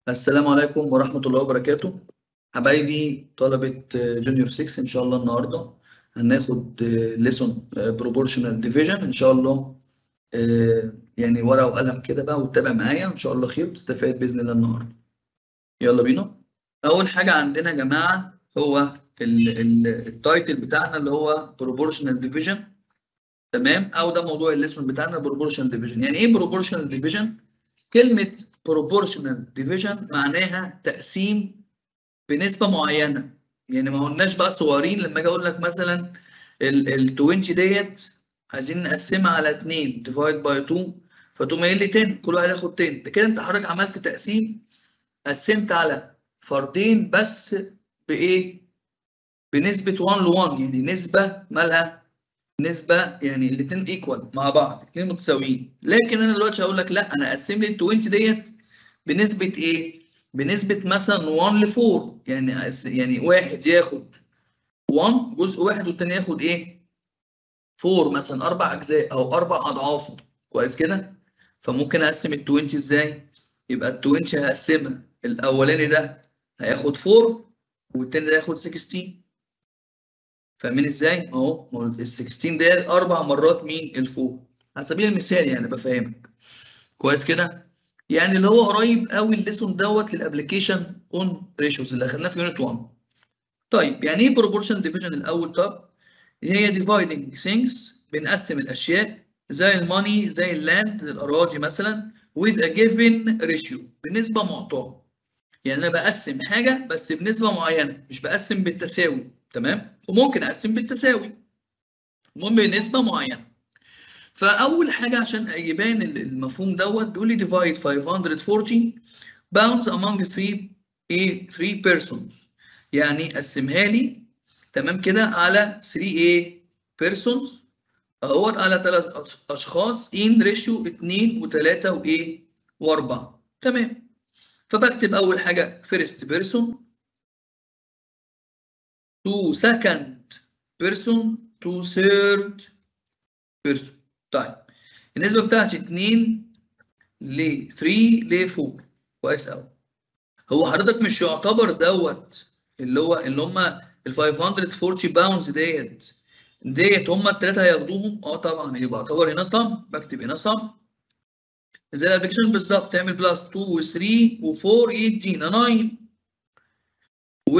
السلام عليكم ورحمة الله وبركاته حبايبي طلبة جونيور 6 إن شاء الله النهاردة هناخد ليسون بروبورشنال ديفيجن إن شاء الله آه، يعني ورقة وقلم كده بقى وتتابع معايا إن شاء الله خير وتستفاد بإذن الله النهاردة يلا بينا أول حاجة عندنا يا جماعة هو التايتل بتاعنا اللي هو بروبورشنال ديفيجن تمام أو ده موضوع الليسون بتاعنا بروبورشنال ديفيجن يعني إيه بروبورشنال ديفيجن؟ كلمة proportional division معناها تقسيم بنسبة معينة يعني ما قلناش بقى صغيرين لما اجي اقول لك مثلا ال 20 ديت عايزين نقسمها على 2 divide by 2 فتقوم قايل لي 10 كل واحد ياخد 10 ده كده انت حضرتك عملت تقسيم قسمت على فردين بس بايه؟ بنسبة 1 ل 1 يعني نسبة مالها نسبة يعني الاثنين ايكوال مع بعض الاثنين متساويين لكن انا دلوقتي هقول لك لا انا اقسم لي ال 20 ديت بنسبة ايه؟ بنسبة مثلا 1 ل 4 يعني يعني واحد ياخد 1 جزء واحد والتاني ياخد ايه؟ 4 مثلا اربع اجزاء او اربع اضعافه كويس كده؟ فممكن اقسم ال 20 ازاي؟ يبقى ال 20 هقسمها الاولاني ده هياخد 4 والتاني ده ياخد 16 فاهمين ازاي؟ اهو ما هو ال 16 ده اربع مرات مين؟ الفوق على سبيل المثال يعني بفهمك كويس كده؟ يعني اللي هو قريب قوي الليسون دوت للابلكيشن اون ريشيوز اللي اخدناه في يونت 1 طيب يعني ايه بروبورشن ديفيجن الاول طب؟ هي ديفايدنج ثينجز بنقسم الاشياء زي الماني زي اللاند زي الاراضي مثلا with a given ratio بنسبه معطاه يعني انا بقسم حاجه بس بنسبه معينه مش بقسم بالتساوي تمام وممكن اقسم بالتساوي المهم بنسبه معينه فاول حاجه عشان يبان المفهوم دوت بيقول لي divide 540 pounds among 3 ايه 3 persons يعني قسمها لي تمام كده على 3 ايه persons اهوت على ثلاث اشخاص in ratio 2 و3 وايه و4 تمام فبكتب اول حاجه first person to second person to third person طيب النسبة بتاعتي 2 ل 3 ل 4 كويس قوي هو حضرتك مش يعتبر دوت اللي هو اللي هم ال 540 باوندز ديت ديت هم الثلاثة هياخدوهم اه طبعا يبقى يعتبر هنا صم بكتب هنا صم زي الابلكيشن بالظبط تعمل بلس 2 و 3 و 4 يدينا 9 و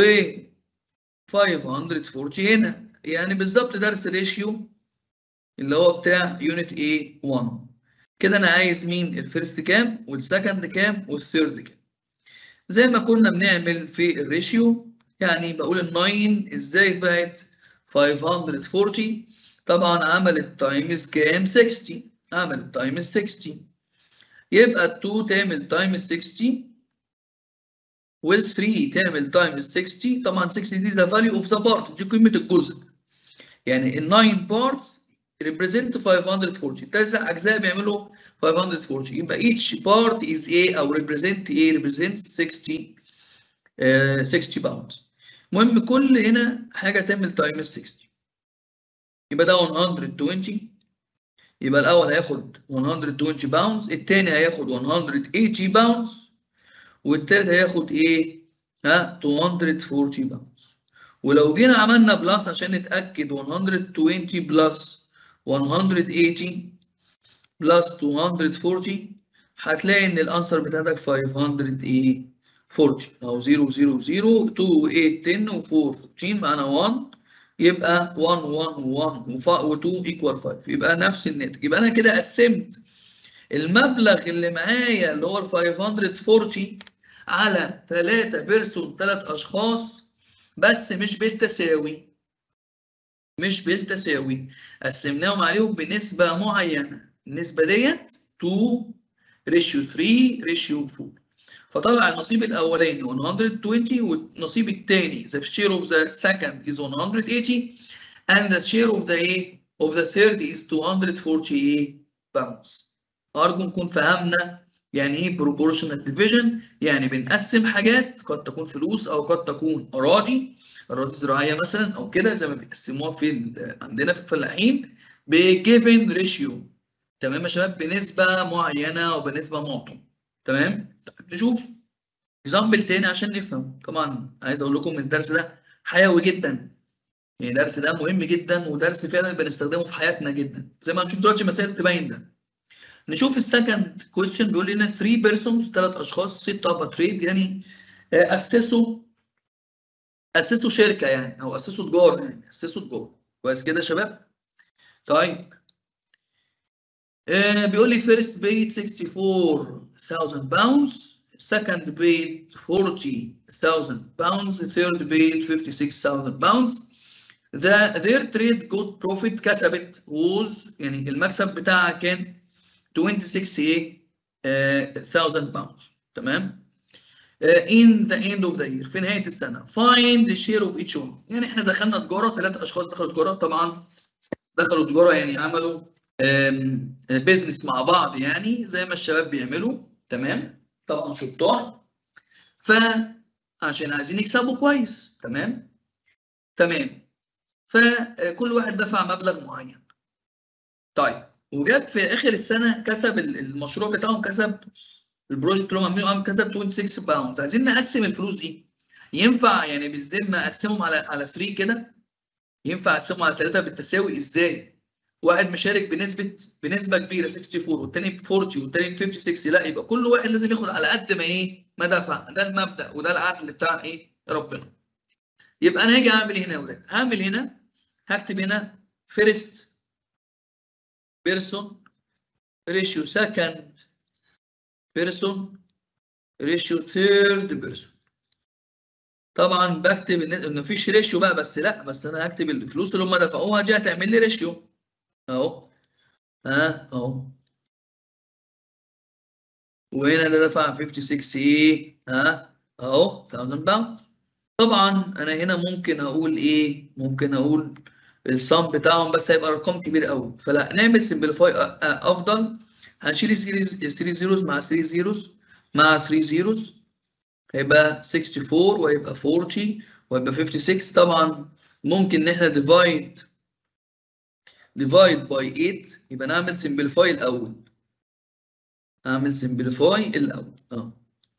540 هنا يعني بالظبط درس ريشيو اللي هو بتاع يونت A 1 كده انا عايز مين الفيرست كام والسكند كام والثيرد كام زي ما كنا بنعمل في الريشيو يعني بقول ال 9 ازاي بقت 540 طبعا عملت تايمز كام 60 عملت تايمز 60 يبقى ال 2 تعمل تايمز 60 وال 3 تعمل تايمز 60 طبعا 60 دي ذا فاليو اوف ذا بارت دي قيمه الجزء يعني ال 9 بارتس represent 540 تسع اجزاء بيعملوا 540 يبقى each part is a او represent a represents 60 uh, 60 pounds المهم كل هنا حاجه تعمل تايمز 60 يبقى ده 120 يبقى الاول هياخد 120 باوندز الثاني هياخد 180 باوندز والثالث هياخد ايه ها 240 باوندز ولو جينا عملنا بلس عشان نتاكد 120 بلس 180 بلس 240 هتلاقي ان الانسر بتاعتك 540 او 0 0 0 2 8 10 و 4 14 معانا 1 يبقى 1 1 1 و2 ايكوال 5 يبقى نفس الناتج يبقى انا كده قسمت المبلغ اللي معايا اللي هو ال 540 على 3 بيرسون 3 اشخاص بس مش بالتساوي مش بالتساوي قسمناهم عليهم بنسبة معينة النسبة ديت 2 ريشيو 3 ريشيو 4 فطلع النصيب الأولاني 120 والنصيب الثاني the share of the second is 180 and the share of the A of the third is 240 pounds أرجو نكون فهمنا يعني إيه proportional division يعني بنقسم حاجات قد تكون فلوس أو قد تكون أراضي اراضي زراعيه مثلا او كده زي ما بيقسموها في عندنا في الفلاحين بجيفن ريشيو تمام يا شباب بنسبه معينه وبنسبه معطى تمام نشوف اكزامبل تاني عشان نفهم طبعا عايز اقول لكم الدرس ده حيوي جدا يعني الدرس ده مهم جدا ودرس فعلا بنستخدمه في حياتنا جدا زي ما هنشوف دلوقتي مسائل تبين ده نشوف السكند كويستشن بيقول لنا 3 بيرسونز ثلاث اشخاص سيت اب تريد يعني اسسوا اسسوا شركه يعني او اسسوا تجاره يعني اسسوا تجاره كويس كده يا شباب طيب آه بيقول لي فيرست بيت 64000 باوندز second paid 40,000 pounds third paid 56,000 pounds the their trade good profit كسبت was يعني المكسب بتاعها كان 26 1000 pounds تمام uh, in the end of the year في نهايه السنه find the share of each one يعني احنا دخلنا تجاره ثلاث اشخاص دخلوا تجاره طبعا دخلوا تجاره يعني عملوا بيزنس مع بعض يعني زي ما الشباب بيعملوا تمام طبعا شطار فعشان عايزين يكسبوا كويس تمام تمام فكل واحد دفع مبلغ معين طيب وجاب في اخر السنه كسب المشروع بتاعهم كسب البروجكت اللي هم عاملينه عام كسب 26 باوندز عايزين نقسم الفلوس دي ينفع يعني بالذمه اقسمهم على على 3 كده ينفع اقسمهم على 3 بالتساوي ازاي واحد مشارك بنسبه بنسبه كبيره 64 والتاني ب 40 والتاني ب 56 لا يبقى كل واحد لازم ياخد على قد ما ايه ما دفع ده المبدا وده العدل بتاع ايه ربنا يبقى انا هاجي اعمل هنا يا اولاد هعمل هنا هكتب هنا فيرست بيرسون ريشيو سكند بيرسون ريشيو ثيرد بيرسون طبعا بكتب ان مفيش ريشيو بقى بس لا بس انا هكتب الفلوس اللي هم دفعوها دي هتعمل لي ريشيو اهو ها اهو وهنا ده دفع 56 ايه ها اهو 1000 باوند طبعا انا هنا ممكن اقول ايه ممكن اقول الصم بتاعهم بس هيبقى ارقام كبيره قوي فلا نعمل سمبليفاي افضل هنشيل 3 زيروز مع 3 زيروز مع 3 زيروز هيبقى 64 وهيبقى 40 وهيبقى 56 طبعا ممكن ان احنا ديفايد ديفايد باي 8 يبقى نعمل سمبليفاي الاول اعمل سمبليفاي الاول اه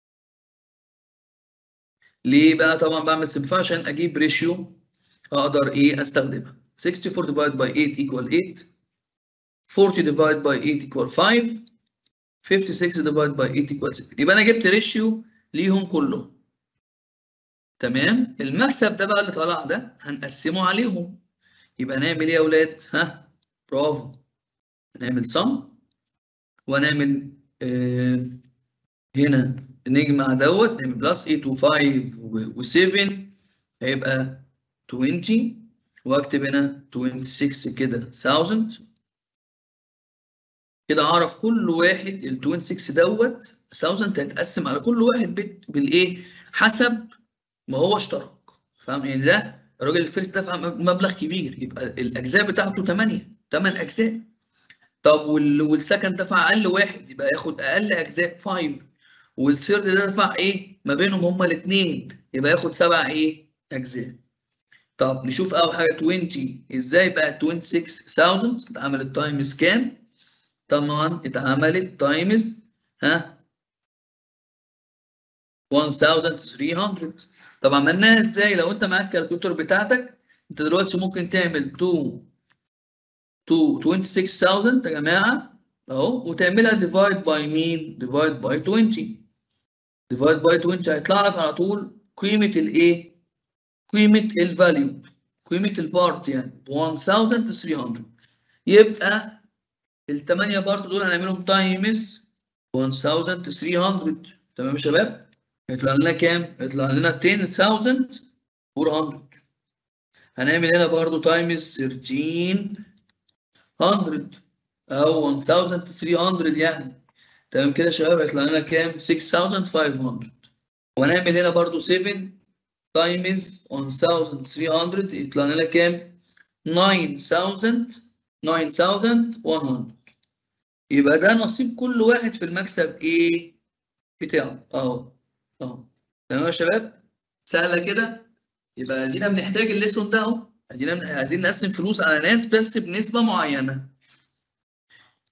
ليه بقى طبعا بعمل سمبليفاي عشان اجيب ريشيو اقدر ايه استخدمها 64 divided by 8 equal 8 40 divided by 8 equal 5 56 divided by 8 equal 6 يبقى انا جبت ريشيو ليهم كلهم تمام المكسب ده بقى اللي طلع ده هنقسمه عليهم يبقى نعمل ايه يا اولاد ها برافو هنعمل sum ونعمل آه هنا نجمع دوت نعمل بلس 8 و5 و7 هيبقى 20 واكتب هنا 26 كده 1000 كده اعرف كل واحد ال 26 دوت 1000 هيتقسم على كل واحد بت بالايه حسب ما هو اشترك فاهم يعني ده الراجل الفيرست دفع مبلغ كبير يبقى الاجزاء بتاعته 8 8 اجزاء طب والسكند دفع اقل واحد يبقى ياخد اقل اجزاء 5 والثيرد ده دفع ايه ما بينهم هما الاثنين يبقى ياخد سبع ايه اجزاء طب نشوف اول حاجه 20 ازاي بقى 26000 اتعملت تايمز كام طبعا اتعملت تايمز ها 1300 طب عملناها ازاي لو انت معاك الكالكوليتر بتاعتك انت دلوقتي ممكن تعمل 2 2 26000 يا جماعه اهو وتعملها ديفايد باي مين ديفايد باي 20 ديفايد باي 20 هيطلع لك على طول قيمه الايه قيمه الفاليو قيمه البارت يعني 1300 يبقى الثمانيه بارت دول هنعملهم تايمز 1300 تمام يا شباب هيطلع لنا كام هيطلع لنا 10400 هنعمل هنا برضو تايمز 1300 او 1300 يعني تمام كده يا شباب هيطلع لنا كام 6500 وهنعمل هنا برضو 7 تايمز 1300 يطلع لنا كام 9000 9100 يبقى ده نصيب كل واحد في المكسب ايه بتاعه اهو اهو تمام يا شباب سهله كده يبقى ادينا بنحتاج الليسون ده اهو ادينا عايزين نقسم فلوس على ناس بس بنسبه معينه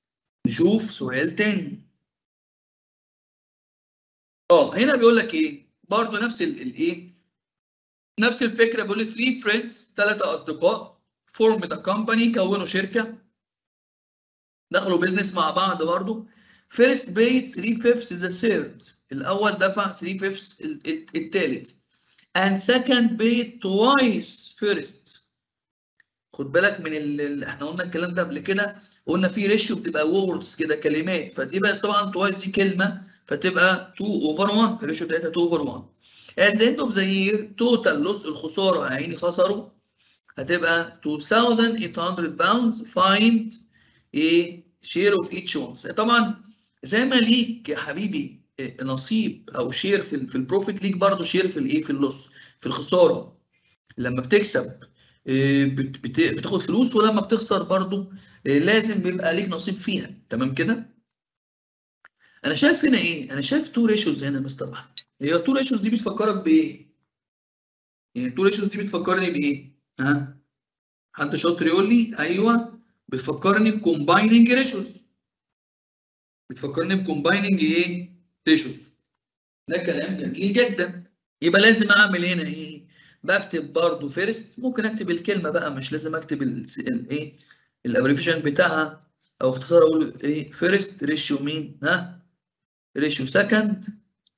نشوف سؤال تاني اه هنا بيقول لك ايه برضو نفس الايه نفس الفكره بيقول لي 3 فريندز ثلاثه اصدقاء فورم ذا كومباني كونوا شركه دخلوا بيزنس مع بعض برضو فيرست بيت 3 فيفث ذا ثيرد الاول دفع 3 فيفث الثالث and second paid twice first خد بالك من اللي احنا قلنا الكلام ده قبل كده قلنا في ريشيو بتبقى ووردز كده كلمات فدي بقى طبعا توايس دي كلمه فتبقى 2 اوفر 1 الريشيو بتاعتها 2 اوفر 1 at the end of the year total loss الخساره يا عيني خسروا هتبقى 2800 باوندز find a share of each one طبعا زي ما ليك يا حبيبي نصيب او شير في في البروفيت ليك برضه شير في الايه في اللص في الخساره لما بتكسب بتاخد فلوس ولما بتخسر برضه لازم بيبقى ليك نصيب فيها تمام كده انا شايف هنا ايه انا شايف تو ريشوز هنا مستر احمد هي التو ريشوز دي بتفكرك بايه يعني التو ريشوز دي بتفكرني بايه ها حد شاطر يقول لي ايوه بتفكرني بكومبايننج ريشوز بتفكرني بكومبايننج ايه ريشوز ده كلام جميل جدا يبقى لازم اعمل هنا ايه بكتب برضو فيرست ممكن اكتب الكلمه بقى مش لازم اكتب الايه الابريفيشن بتاعها او اختصار اقول ايه فيرست ريشيو مين ها ريشيو سكند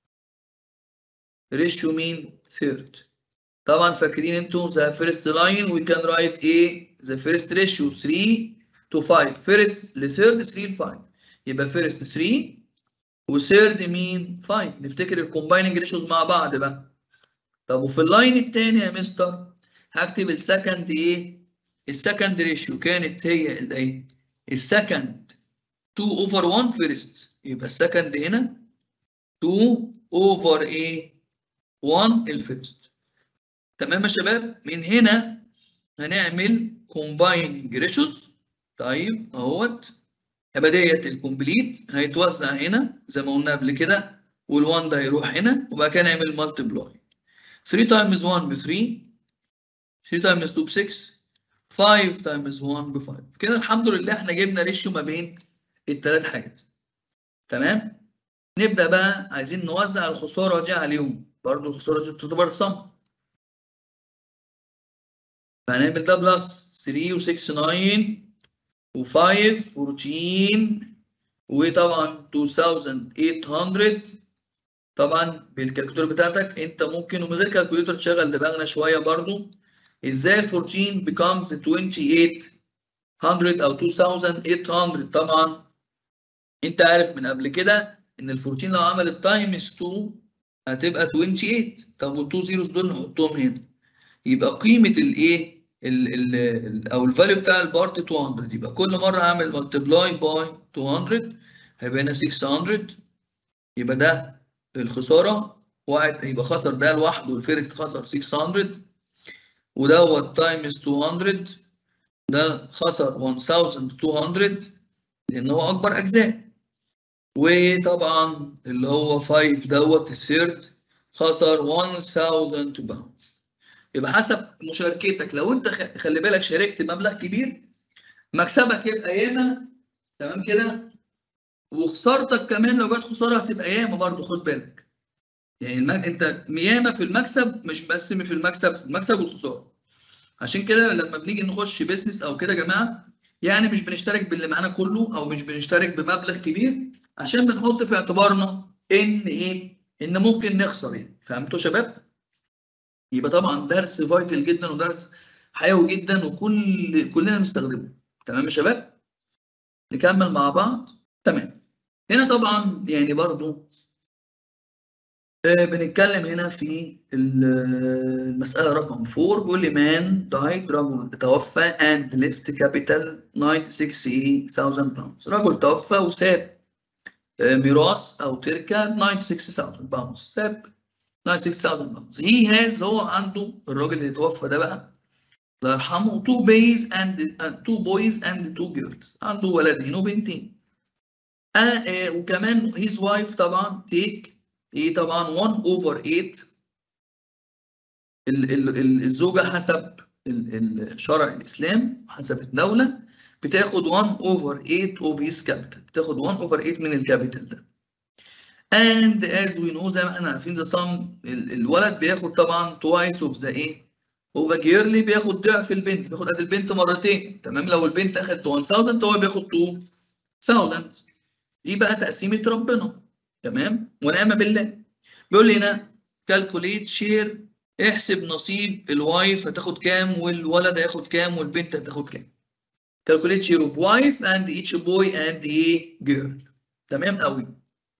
ريشيو مين ثيرد طبعا فاكرين انتوا ذا فيرست لاين وي كان رايت ايه ذا فيرست ريشيو 3 تو 5 فيرست لثيرد 3 ل 5 يبقى فيرست 3 وثيرد مين 5 نفتكر الكومبايننج ريشيوز مع بعض بقى طب وفي اللاين الثاني يا مستر هكتب السكند ايه السكند ريشيو كانت هي الايه السكند 2 اوفر 1 فيرست يبقى السكند هنا 2 اوفر ايه 1 الفيرست تمام يا شباب من هنا هنعمل كومبايننج ريشيوز طيب اهوت يبقى ديت الكومبليت هيتوزع هنا زي ما قلنا قبل كده وال1 ده هيروح هنا وبعد كده نعمل مالتبلاي 3 تايمز 1 ب 3 3 تايمز 2 ب 6 5 تايمز 1 ب 5 كده الحمد لله احنا جبنا ريشيو ما بين الثلاث حاجات تمام نبدا بقى عايزين نوزع الخساره دي عليهم برضو الخساره دي تعتبر صم فهنعمل ده بلس 3 و 6 9 و5 14 وطبعا 2800 طبعا بالكالكوليتر بتاعتك انت ممكن ومن غير كالكوليتر تشغل دماغنا شويه برضو ازاي ال 14 becomes 2800 او 2800 طبعا انت عارف من قبل كده ان ال 14 لو عملت تايمز 2 هتبقى 28 طب وال 2 زيروز دول نحطهم هنا يبقى قيمه الايه ال ال او الفاليو بتاع البارت 200 يبقى كل مره هعمل ملتبلاي باي 200 هيبقى هنا 600 يبقى ده الخساره واحد يبقى خسر ده لوحده الفيرست خسر 600 ودوت تايمز 200 ده خسر 1200 لان هو اكبر اجزاء وطبعا اللي هو 5 دوت الثيرد خسر 1000 باوند يبقى حسب مشاركتك لو انت خلي بالك شاركت مبلغ كبير مكسبك يبقى ياما تمام كده وخسارتك كمان لو جت خساره هتبقى ياما برضه خد بالك يعني المك... انت ياما في المكسب مش بس في المكسب المكسب والخساره عشان كده لما بنيجي نخش بيزنس او كده يا جماعه يعني مش بنشترك باللي معانا كله او مش بنشترك بمبلغ كبير عشان بنحط في اعتبارنا ان ايه ان ممكن نخسر يعني فهمتوا يا شباب يبقى طبعا درس فايتل جدا ودرس حيوي جدا وكل كلنا بنستخدمه تمام يا شباب نكمل مع بعض تمام هنا طبعا يعني برضو آه بنتكلم هنا في المسألة رقم 4 بيقول لي مان دايد رجل توفى and left capital 96,000 باوند رجل توفى وساب آه ميراث أو تركة 96,000 باوند ساب 96,000 باوند he has هو عنده الراجل اللي توفى ده بقى الله يرحمه two boys and uh, two boys and two girls عنده ولدين وبنتين آه آه وكمان his wife طبعا take ايه طبعا 1 over 8 ال ال الزوجه حسب الشرع الاسلام حسب الدوله بتاخد 1 over 8 of his capital بتاخد 1 over 8 من الكابيتال ده and as we know زي ما احنا عارفين the sum الولد بياخد طبعا twice of the ايه of the girl بياخد ضعف البنت بياخد قد البنت مرتين تمام لو البنت اخدت 1000 هو بياخد 2000 دي بقى تقسيمة ربنا تمام ونعم بالله بيقول لي هنا calculate share احسب نصيب الوايف هتاخد كام والولد هياخد كام والبنت هتاخد كام calculate share of wife and each boy and a girl تمام قوي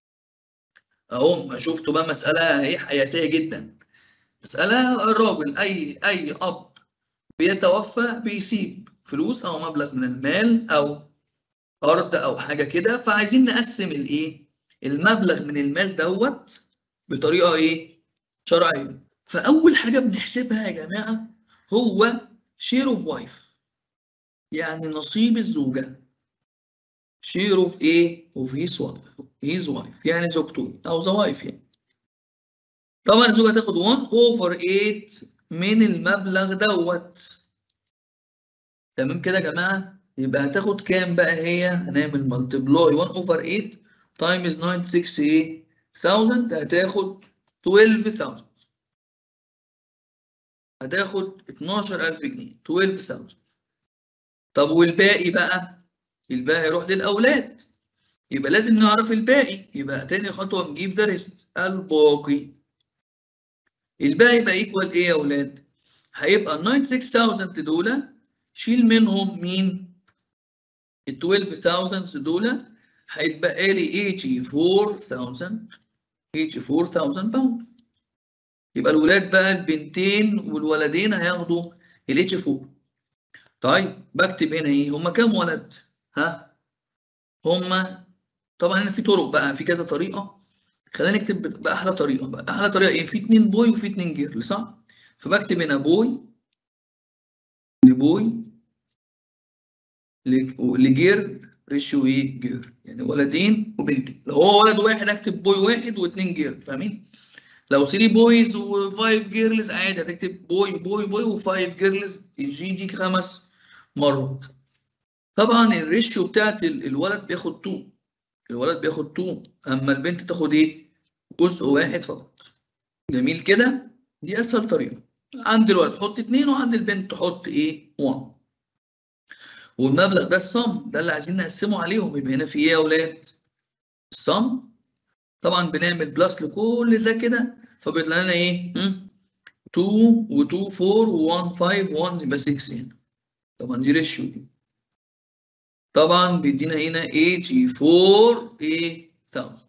اهو شفتوا بقى مسألة ايه حياتية جدا مسألة الراجل اي اي اب بيتوفى بيسيب فلوس او مبلغ من المال او ارض او حاجة كده فعايزين نقسم الايه المبلغ من المال دوت بطريقة ايه شرعية فاول حاجة بنحسبها يا جماعة هو share of wife يعني نصيب الزوجة share of ايه of his wife his wife يعني زوجته او the wife يعني طبعا الزوجة هتاخد 1 over 8 من المبلغ دوت تمام كده يا جماعة يبقى هتاخد كام بقى هي هنعمل multiply 1 over 8 times 96 ايه 1000 هتاخد 12000 هتاخد 12000 جنيه 12000 طب والباقي بقى الباقي هيروح للأولاد يبقى لازم نعرف الباقي يبقى تاني خطوة نجيب ذا ريست الباقي الباقي يبقى ايكوال ايه يا أولاد؟ هيبقى ال 96000 دول شيل منهم مين؟ ال 12000 دول هيتبقى لي 84000 84000 باوند يبقى الولاد بقى البنتين والولدين هياخدوا ال 84 طيب بكتب هنا ايه هما كام ولد ها هما طبعا هنا في طرق بقى في كذا طريقه خلينا نكتب باحلى طريقه بقى احلى طريقه ايه في اتنين بوي وفي اتنين جيرل صح فبكتب هنا بوي لبوي لجير ريشيو ايه جير يعني ولدين وبنتين لو هو ولد واحد اكتب بوي واحد واثنين جير فاهمين لو 3 بويز و5 جيرلز عادي هتكتب بوي بوي بوي و5 جيرلز الجي دي خمس مرات طبعا الريشيو بتاعت الولد بياخد 2 الولد بياخد 2 اما البنت تاخد ايه جزء واحد فقط جميل كده دي اسهل طريقه عند الولد حط 2 وعند البنت تحط ايه 1 والمبلغ ده الصم ده اللي عايزين نقسمه عليهم يبقى هنا في ايه يا اولاد الصم طبعا بنعمل بلس لكل ده كده فبيطلع لنا ايه 2 و2 4 و1 5 1 يبقى 6 هنا طبعا دي ريشيو دي طبعا بيدينا هنا 84 ايه 1000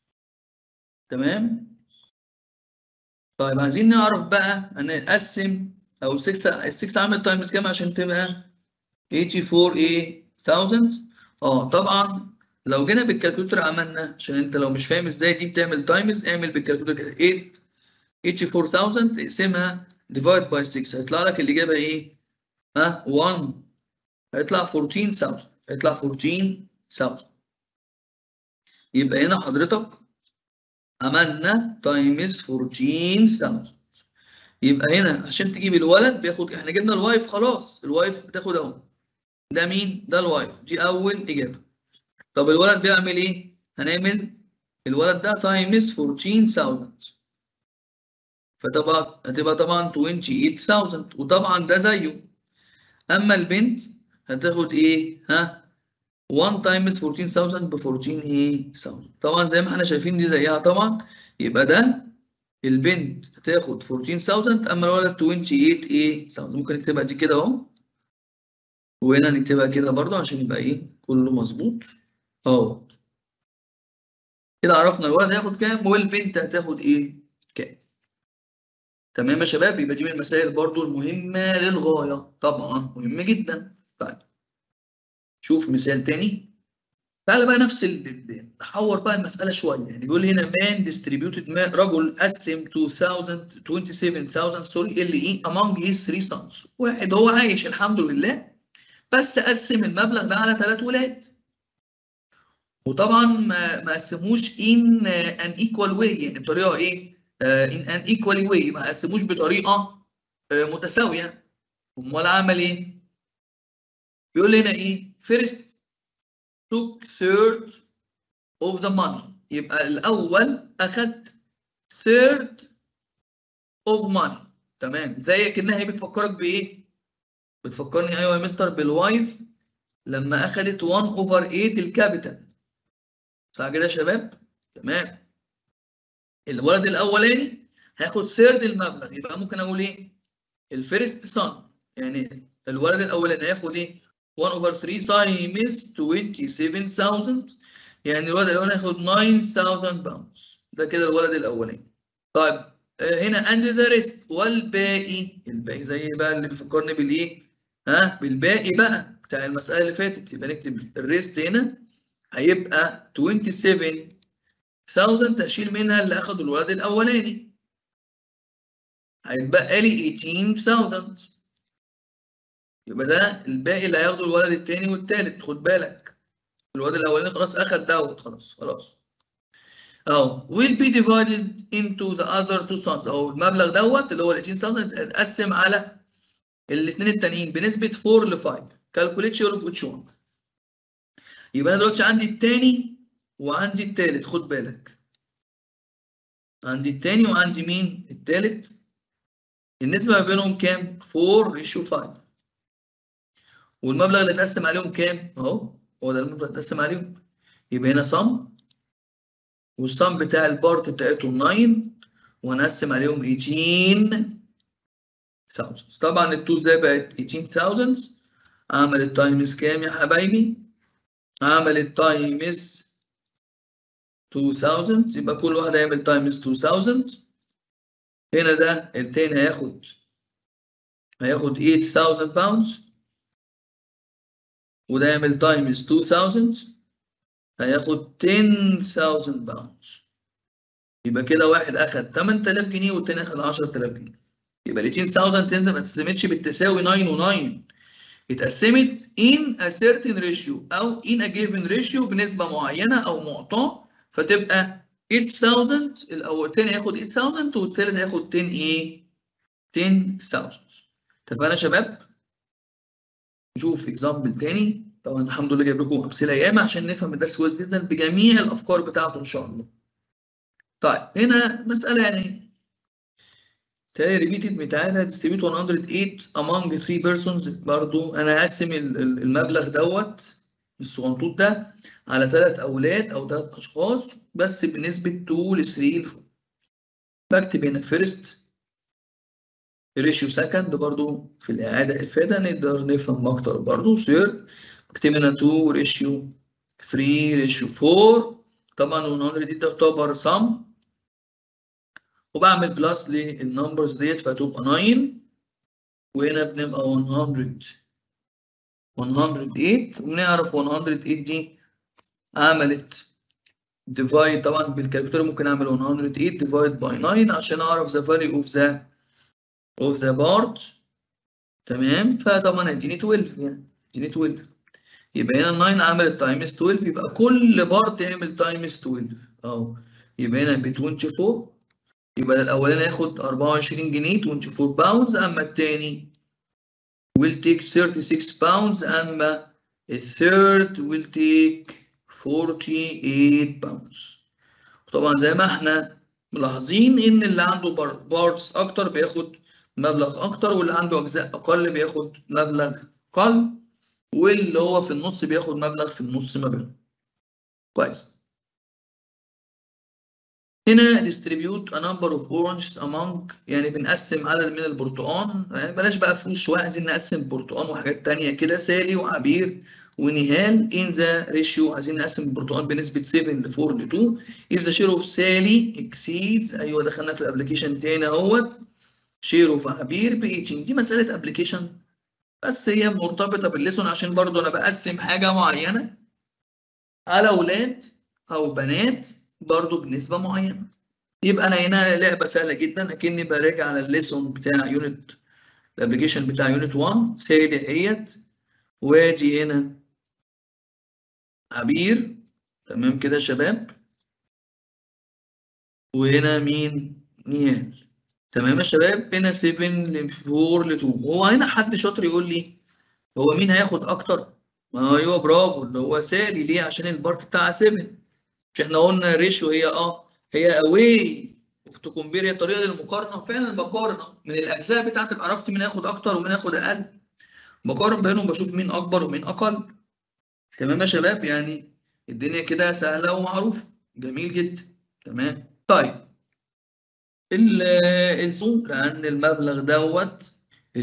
تمام طيب عايزين نعرف بقى هنقسم او 6 ال 6 عامل تايمز كام عشان تبقى 84 ايه 1000 اه طبعا لو جينا بالكالكوليتر عملنا عشان انت لو مش فاهم ازاي دي بتعمل تايمز اعمل بالكالكوليتر كده 8 84000 اقسمها ديفايد باي 6 هيطلع لك الاجابه ايه؟ ها 1 هيطلع 14000 هيطلع 14000 يبقى هنا حضرتك عملنا تايمز 14000 يبقى هنا عشان تجيب الولد بياخد احنا جبنا الوايف خلاص الوايف بتاخد اهو ده مين؟ ده الوايف دي اول اجابه طب الولد بيعمل ايه؟ هنعمل الولد ده تايمز 14000 فطبعا هتبقى طبعا 28000 وطبعا ده زيه اما البنت هتاخد ايه؟ ها 1 تايمز 14000 ب 14 ايه؟ 1000 طبعا زي ما احنا شايفين دي زيها طبعا يبقى ده البنت هتاخد 14000 اما الولد 28 ايه؟ 1000 ممكن نكتبها دي كده اهو وهنا نكتبها كده برضو عشان يبقى ايه؟ كله مظبوط اهو كده عرفنا الولد هياخد كام والبنت هتاخد ايه كام تمام يا شباب يبقى دي من المسائل برضو المهمة للغاية طبعا مهمة جدا طيب شوف مثال تاني تعالى بقى نفس ال نحور بقى المسألة شوية يعني بيقول هنا مان distributed man رجل قسم 2000 27000 سوري اللي ايه among his three sons واحد هو عايش الحمد لله بس قسم المبلغ ده على ثلاث ولاد وطبعا ما ما قسموش in an equal way يعني بطريقه ايه؟ in an equal way ما قسموش بطريقه متساويه امال عمل ايه؟ بيقول لنا ايه؟ first took third of the money يبقى الاول اخد third of money تمام زي كانها هي بتفكرك بايه بتفكرني ايوه يا مستر بالوايف لما اخدت 1 اوفر 8 الكابيتال صح كده يا شباب تمام الولد الاولاني هياخد سيرد المبلغ يبقى ممكن اقول ايه الفيرست سان يعني الولد الاولاني هياخد ايه 1 اوفر 3 تايمز 27000 يعني الولد الاولاني هياخد 9000 باوند ده كده الولد الاولاني طيب هنا اند ذا ريست والباقي الباقي زي بقى اللي بيفكرني بالايه ها بالباقي بقى بتاع المساله اللي فاتت يبقى نكتب الريست هنا هيبقى 27000 تشيل منها اللي اخده الولد الاولاني هيتبقى لي 18000 يبقى ده الباقي اللي هياخده الولد الثاني والثالث خد بالك الولد الاولاني خلاص اخد دوت خلاص خلاص اهو will be divided into the other two sons اهو المبلغ دوت اللي هو ال 18000 هيتقسم على الاثنين التانيين بنسبه 4 ل 5 calculate share of each one يبقى انا دلوقتي عندي الثاني وعندي الثالث خد بالك عندي الثاني وعندي مين الثالث النسبه ما بينهم كام 4 ريشيو 5 والمبلغ اللي اتقسم عليهم كام اهو هو ده المبلغ اللي اتقسم عليهم يبقى هنا صم والصم بتاع البارت بتاعتهم 9 وهنقسم عليهم 18000 طبعا التو ازاي بقت 18000 عملت تايمز كام يا حبايبي عملت تايمز 2000 يبقى كل واحد هيعمل تايمز 2000 هنا ده التاني هياخد هياخد 8000 باوندز وده يعمل تايمز 2000 هياخد 10000 باوندز يبقى كده واحد اخد 8000 جنيه والتاني اخد 10000 جنيه يبقى ال 18000 ما اتقسمتش بالتساوي 9 و9 اتقسمت in a certain ratio او in a given ratio بنسبه معينه او معطاه فتبقى 8000 الاول الثاني هياخد 8000 والثالث هياخد 10 ايه 10000 اتفقنا يا شباب نشوف اكزامبل تاني طبعا الحمد لله جايب لكم امثله ياما عشان نفهم الدرس كويس جدا بجميع الافكار بتاعته ان شاء الله طيب هنا مساله يعني تاني ريبيتد بتاعتها distribute 108 among 3 persons برضو انا هقسم المبلغ دوت الصغنطوط ده على ثلاث اولاد او ثلاث اشخاص بس بنسبه 2 ل 3 لفوق بكتب هنا فيرست ريشيو سكند برضو في الاعاده الافاده نقدر نفهم اكتر برضو سير بكتب هنا 2 ريشيو 3 ريشيو 4 طبعا 100 دي تعتبر سم وبعمل بلس للنمبرز ديت فتبقى 9 وهنا بنبقى 100 108 ونعرف 108 دي عملت ديفايد طبعا بالكالكوليتر ممكن اعمل 108 ديفايد باي 9 عشان اعرف ذا فاليو اوف ذا اوف ذا بارت تمام فطبعا هيديني 12 يعني اديني 12 يبقى هنا 9 عملت تايمز 12 يبقى كل بارت يعمل تايمز 12 اهو يبقى هنا ب 24 يبقى الاولاني هياخد 24 جنيه 24 باوندز اما الثاني will take 36 pounds اما الثيرد will take 48 pounds طبعا زي ما احنا ملاحظين ان اللي عنده بارتس اكتر بياخد مبلغ اكتر واللي عنده اجزاء اقل بياخد مبلغ اقل واللي هو في النص بياخد مبلغ في النص ما بينهم كويس هنا distribute a number of oranges among يعني بنقسم عدد من البرتقان يعني بلاش بقى فلوس شويه عايزين نقسم برتقان وحاجات تانية كده سالي وعبير ونهال in the ratio عايزين نقسم البرتقان بنسبة 7 ل 4 ل 2 if the share of سالي exceeds ايوه دخلنا في الابلكيشن تاني اهوت share of عبير ب 18 دي مسألة ابلكيشن بس هي مرتبطة بالليسون عشان برضو انا بقسم حاجة معينة على اولاد او بنات برضو بنسبة معينة يبقى أنا هنا لعبة سهلة جدا أكني براجع على الليسون بتاع يونت الابلكيشن بتاع يونت 1 سالي اهيت وادي هنا عبير تمام كده يا شباب وهنا مين نيال تمام يا شباب هنا 7 ل 4 ل 2 هو هنا حد شاطر يقول لي هو مين هياخد اكتر؟ ايوه برافو اللي هو سالي ليه عشان البارت بتاعها 7 مش احنا قلنا الريشيو هي اه هي اواي تو كومبير هي طريقه للمقارنه فعلا بقارن من الاجزاء بتاعتي عرفت مين هياخد اكتر ومين هياخد اقل بقارن بينهم بشوف مين اكبر ومين اقل تمام يا شباب يعني الدنيا كده سهله ومعروفه جميل جدا تمام طيب السوق لان المبلغ دوت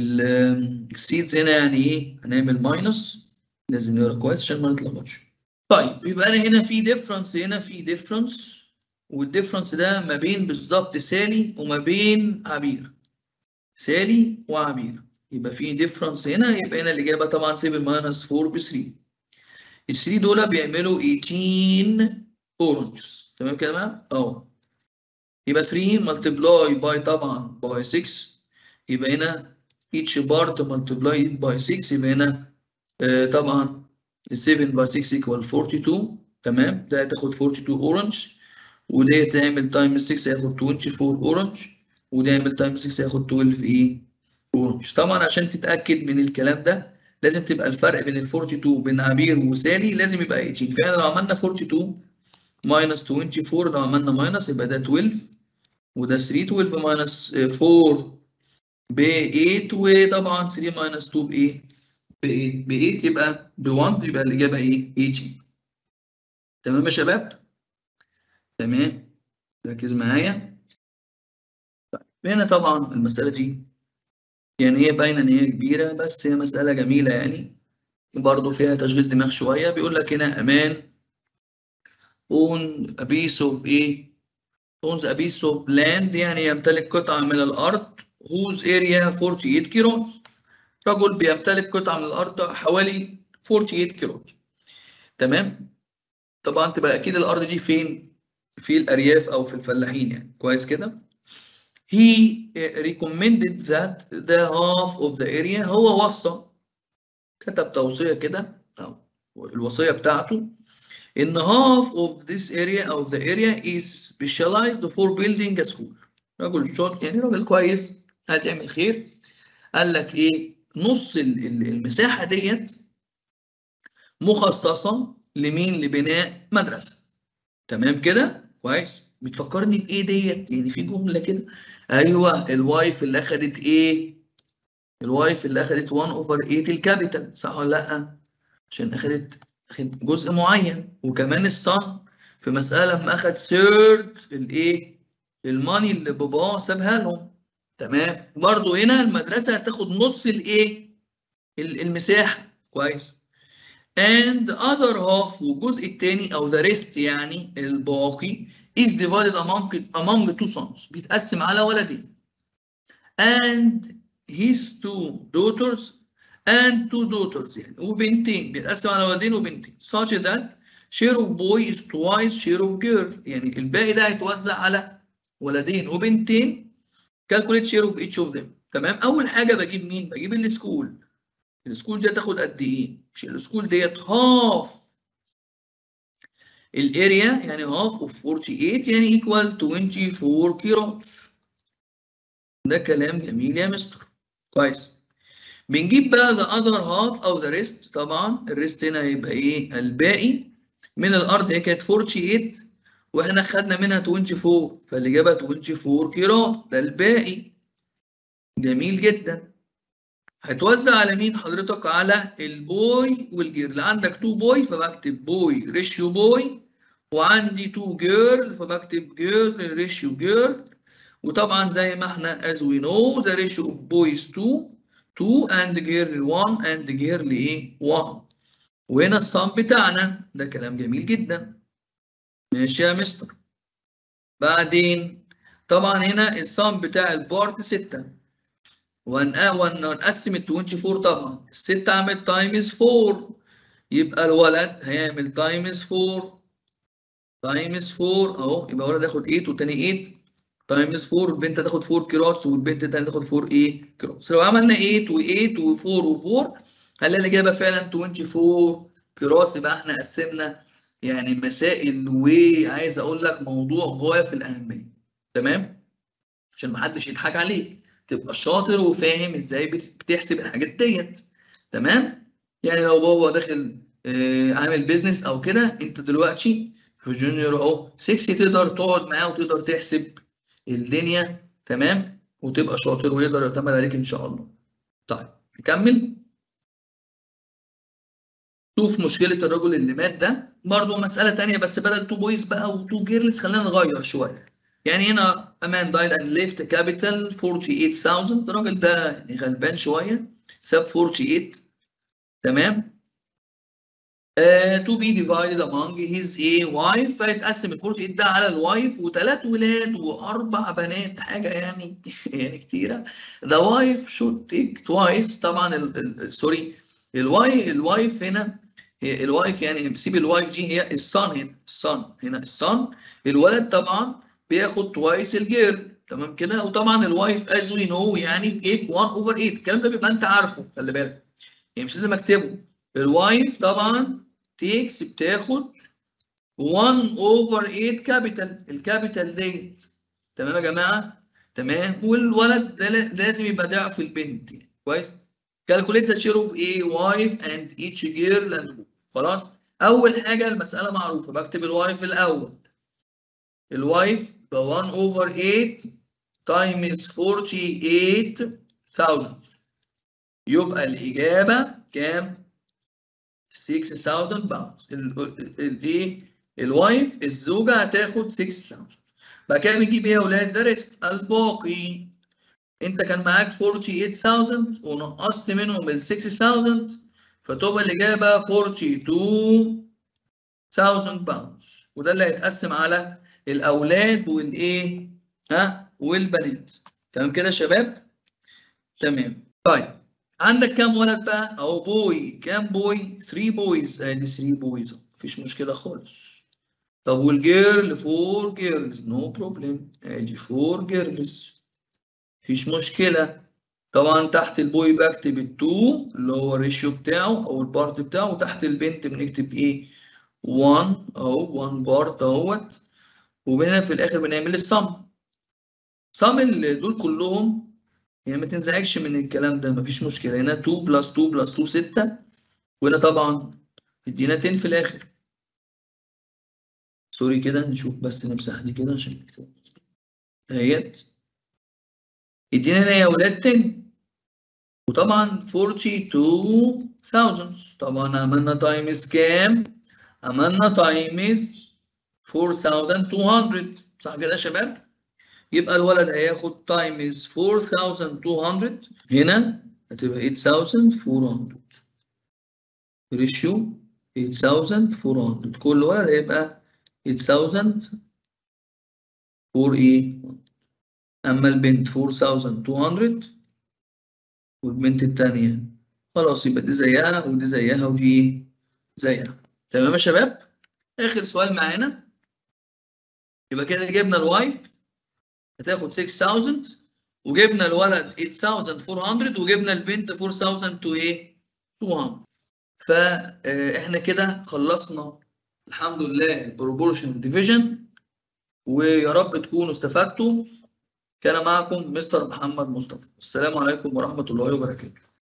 السيدز هنا يعني ايه هنعمل ماينس لازم نقرا كويس عشان ما نتلخبطش طيب يبقى انا هنا في ديفرنس هنا في ديفرنس والديفرنس ده ما بين بالظبط سالي وما بين عبير سالي وعبير يبقى في ديفرنس هنا يبقى هنا الاجابه طبعا 7 ماينس 4 ب 3 ال 3 دول بيعملوا 18 اورنجز تمام كده بقى؟ اه يبقى 3 ملتبلاي باي طبعا باي 6 يبقى هنا each part multiplied by 6 يبقى هنا آه طبعا 7 باي 6 equal 42 تمام ده هتاخد 42 اورنج وده تعمل تايم 6 هياخد 24 اورنج وده يعمل تايم 6 هياخد 12 ايه اورنج طبعا عشان تتاكد من الكلام ده لازم تبقى الفرق بين ال 42 بين عبير وسالي لازم يبقى 18 فعلا لو عملنا 42 ماينس 24 لو عملنا ماينس يبقى ده 12 وده 3 12 ماينس 4 ب 8 وطبعا 3 ماينس 2 بايه؟ ب 8 ب 8 يبقى ب 1 يبقى الاجابه ايه؟ 18 تمام يا شباب؟ تمام ركز معايا طيب هنا طبعا المساله دي يعني هي باينه ان هي كبيره بس هي مساله جميله يعني برضه فيها تشغيل دماغ شويه بيقول لك هنا امان own a piece of ايه owns a piece of land يعني يمتلك قطعه من الارض whose area 48 كيلو رجل بيمتلك قطعه من الارض حوالي 48 كيلو تمام طبعا تبقى اكيد الارض دي فين في الارياف او في الفلاحين يعني كويس كده he recommended that the half of the area هو وصى كتب توصية كده أو الوصية بتاعته إن half of this area أو the area is specialized for building a school راجل شاطر يعني راجل كويس عايز يعمل خير قال لك إيه نص المساحة ديت مخصصة لمين لبناء مدرسة تمام كده كويس بتفكرني بايه ديت يعني في جمله كده ايوه الوايف اللي اخدت ايه الوايف اللي اخدت 1 اوفر 8 الكابيتال صح ولا لا عشان اخدت اخدت جزء معين وكمان الصن في مساله لما اخد ثيرد الايه الماني اللي باباه سابها لهم تمام برضو هنا المدرسه هتاخد نص الايه المساحه كويس and the other half والجزء الثاني او the rest يعني الباقي is divided among among two sons بيتقسم على ولدين and his two daughters and two daughters يعني وبنتين بيتقسم على ولدين وبنتين such that share of boy is twice share of girl يعني الباقي ده هيتوزع على ولدين وبنتين calculate share of each of them تمام اول حاجه بجيب مين بجيب السكول السكول دي هتاخد قد ايه مش السكول ديت هاف الاريا يعني هاف اوف 48 يعني ايكوال 24 كيلو ده كلام جميل يا مستر كويس بنجيب بقى ذا اذر هاف او ذا ريست طبعا الريست هنا هيبقى ايه الباقي من الارض هي كانت 48 واحنا خدنا منها 24 فالاجابه 24 كيلو ده الباقي جميل جدا هتوزع على مين حضرتك على البوي والجيرل اللي عندك 2 بوي فبكتب بوي ريشيو بوي وعندي 2 جيرل فبكتب جيرل ريشيو جيرل وطبعا زي ما احنا as we know the ratio of boys 2 2 and girl 1 and girl ايه 1 وهنا الصم بتاعنا ده كلام جميل جدا ماشي يا مستر بعدين طبعا هنا الصم بتاع البارت 6 ونقسم ال 24 طبعا الستة عملت تايمز 4 يبقى الولد هيعمل تايمز 4 تايمز 4 اهو يبقى الولد ياخد 8 والتاني 8 تايمز 4 البنت هتاخد 4 كيلوتس والبنت التانية تاخد 4 ايه كيلوتس لو عملنا 8 و8 و4 و4 هنلاقي الاجابه فعلا 24 كيلوتس يبقى احنا قسمنا يعني مسائل وعايز اقول لك موضوع غايه في الاهميه تمام عشان محدش يضحك عليك تبقى شاطر وفاهم ازاي بتحسب الحاجات ديت تمام يعني لو بابا داخل آه عامل بيزنس او كده انت دلوقتي في جونيور اهو 6 تقدر تقعد معاه وتقدر تحسب الدنيا تمام وتبقى شاطر ويقدر يعتمد عليك ان شاء الله طيب نكمل شوف مشكله الرجل اللي مات ده برضه مساله ثانيه بس بدل تو بويز بقى وتو جيرلز خلينا نغير شويه يعني هنا a man died and left capital 48000 الراجل ده يعني غلبان شويه ساب 48 تمام uh, to be divided among his a wife فيتقسم ال 48 ده على الوايف وثلاث ولاد واربع بنات حاجه يعني يعني كتيره the wife should take twice طبعا سوري الواي الوايف هنا هي الوايف يعني سيب الوايف دي هي الصن هنا الصن هنا الصن الولد طبعا بياخد توايس الجير تمام كده وطبعا الوايف از وي نو يعني 8 1 اوفر 8 الكلام ده بيبقى انت عارفه خلي بالك يعني مش لازم اكتبه الوايف طبعا تيكس بتاخد 1 اوفر 8 كابيتال الكابيتال ديت تمام يا جماعه تمام والولد ده لازم يبقى ضعف البنت يعني كويس calculate the share of a wife and each girl and خلاص اول حاجه المساله معروفه بكتب الوايف الاول الوايف ب 1 اوفر 8 تايمز 48000 يبقى الاجابه كام 6000 باوند الايه الوايف الزوجه هتاخد 6000 بعد كده بنجيب ايه يا اولاد ده ريسك الباقي انت كان معاك 48000 ونقصت منهم ال 6000 فتبقى الاجابه 42000 باوند وده اللي هيتقسم على الاولاد والايه ها والبنات تمام كده يا شباب تمام طيب عندك كام ولد بقى اهو بوي كام بوي 3 بويز ادي 3 بويز مفيش مشكله خالص طب والجيرل 4 جيرلز نو بروبلم ادي 4 جيرلز مفيش مشكله طبعا تحت البوي بكتب ال2 اللي هو الريشيو بتاعه او البارت بتاعه وتحت البنت بنكتب ايه 1 اهو 1 بارت اهوت وهنا في الاخر بنعمل الصم صم دول كلهم يعني ما تنزعجش من الكلام ده مفيش مشكله هنا 2 بلس 2 بلس 2 6 وهنا طبعا ادينا 10 في الاخر سوري كده نشوف بس نمسح دي كده عشان نكتب اهيت ادينا هنا يا ولاد 10 وطبعا 42000 طبعا عملنا تايمز كام؟ عملنا تايمز 4200 صح كده يا شباب؟ يبقى الولد هياخد تايمز 4200 هنا هتبقى 8400 ريشيو 8400 كل ولد هيبقى 8000 فور ايه؟ اما البنت 4200 والبنت التانية خلاص يبقى دي زيها ودي زيها ودي زيها تمام يا شباب؟ آخر سؤال معانا يبقى كده جبنا الوايف هتاخد 6000 وجبنا الولد 8400 وجبنا البنت 4000 تو ايه؟ 200 فاحنا كده خلصنا الحمد لله البروبورشن ديفيجن ويا رب تكونوا استفدتوا كان معكم مستر محمد مصطفى السلام عليكم ورحمة الله وبركاته